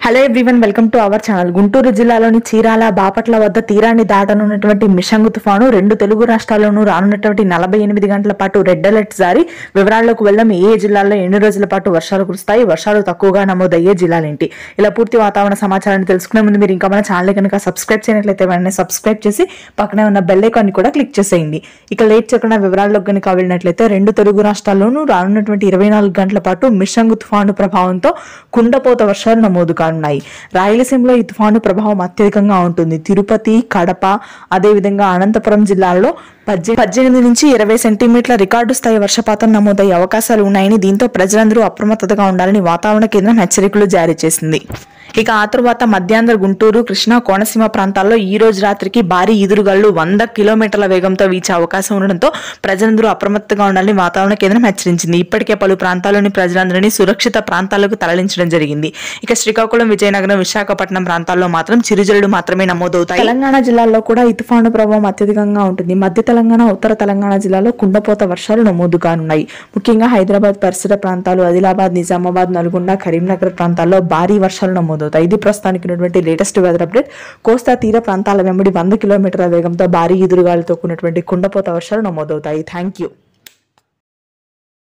hello everyone welcome to our channel Guntur జిల్లాలోని చీరాల బాపట్ల వద్ద తీరాన్ని దాటనున్నటువంటి మిషంగు తుఫాను రెండు తెలుగు రాష్ట్రాల్లోనూ రానున్నటువంటి నలభై ఎనిమిది గంటల పాటు రెడ్ అలర్ట్ జారీ వివరాల్లోకి వెళ్దాం ఏ ఏ జిల్లాల్లో ఎన్ని రోజుల పాటు వర్షాలు కురుస్తాయి వర్షాలు తక్కువగా నమోదయ్యే జిల్లాలేంటి ఇలా పూర్తి వాతావరణ సమాచారాన్ని తెలుసుకునే ముందు మీరు ఇంకా మన ఛానల్ కనుక సబ్స్క్రైబ్ చేయనట్లయితే వెంటనే సబ్స్క్రైబ్ చేసి పక్కనే ఉన్న బెల్ ఐకాన్ని కూడా క్లిక్ చేసేయండి ఇక లేట్ చేయకుండా వివరాల్లోకి కనుక వెళ్ళినట్లయితే రెండు తెలుగు రాష్ట్రాల్లోనూ రానున్నటువంటి ఇరవై నాలుగు గంటల పాటు మిషంగు తుఫాను ప్రభావంతో కుండపోత వర్షాలు నమోదు కానున్నాయి రాయలసీమలో ఈ తుఫాను ప్రభావం అత్యధికంగా ఉంటుంది తిరుపతి కడప అదేవిధంగా అనంతపురం జిల్లాల్లో పద్దె పద్దెనిమిది నుంచి ఇరవై సెంటీమీటర్ల రికార్డు స్థాయి వర్షపాతం నమోదయ్యే అవకాశాలు ఉన్నాయని దీంతో ప్రజలందరూ అప్రమత్తతగా ఉండాలని వాతావరణ కేంద్రం హెచ్చరికలు జారీ చేసింది ఇక ఆ తరువాత మధ్యాంధ్ర గుంటూరు కృష్ణా కోనసీమ ప్రాంతాల్లో ఈ రోజు రాత్రికి భారీ ఈదురుగాలు వంద కిలోమీటర్ల వేగంతో వీచే అవకాశం ఉండడంతో ప్రజలందరూ అప్రమత్తంగా ఉండాలని వాతావరణ కేంద్రం హెచ్చరించింది ఇప్పటికే పలు ప్రాంతాల్లోని ప్రజలందరినీ సురక్షిత ప్రాంతాలకు తరలించడం జరిగింది ఇక శ్రీకాకుళం విజయనగరం విశాఖపట్నం ప్రాంతాల్లో మాత్రం చిరుజల్లులు మాత్రమే నమోదవుతాయి తెలంగాణ జిల్లాలో కూడా ఈ తుఫాను ప్రభావం అత్యధికంగా ఉంటుంది మధ్య తెలంగాణ ఉత్తర తెలంగాణ జిల్లాలో కుండపోత వర్షాలు నమోదు కానున్నాయి ముఖ్యంగా హైదరాబాద్ పరిసర ప్రాంతాలు ఆదిలాబాద్ నిజామాబాద్ నల్గొండ కరీంనగర్ ప్రాంతాల్లో భారీ వర్షాలు నమోదవుతాయి ఇది ప్రస్తుతానికి ఉన్నటువంటి లేటెస్ట్ వెదర్ అప్డేట్ కోస్తా తీర ప్రాంతాల వెంబడి వంద కిలోమీటర్ల వేగంతో భారీ ఎదురుగాలతో కూడినటువంటి కుండపోత వర్షాలు నమోదవుతాయి థ్యాంక్ యూ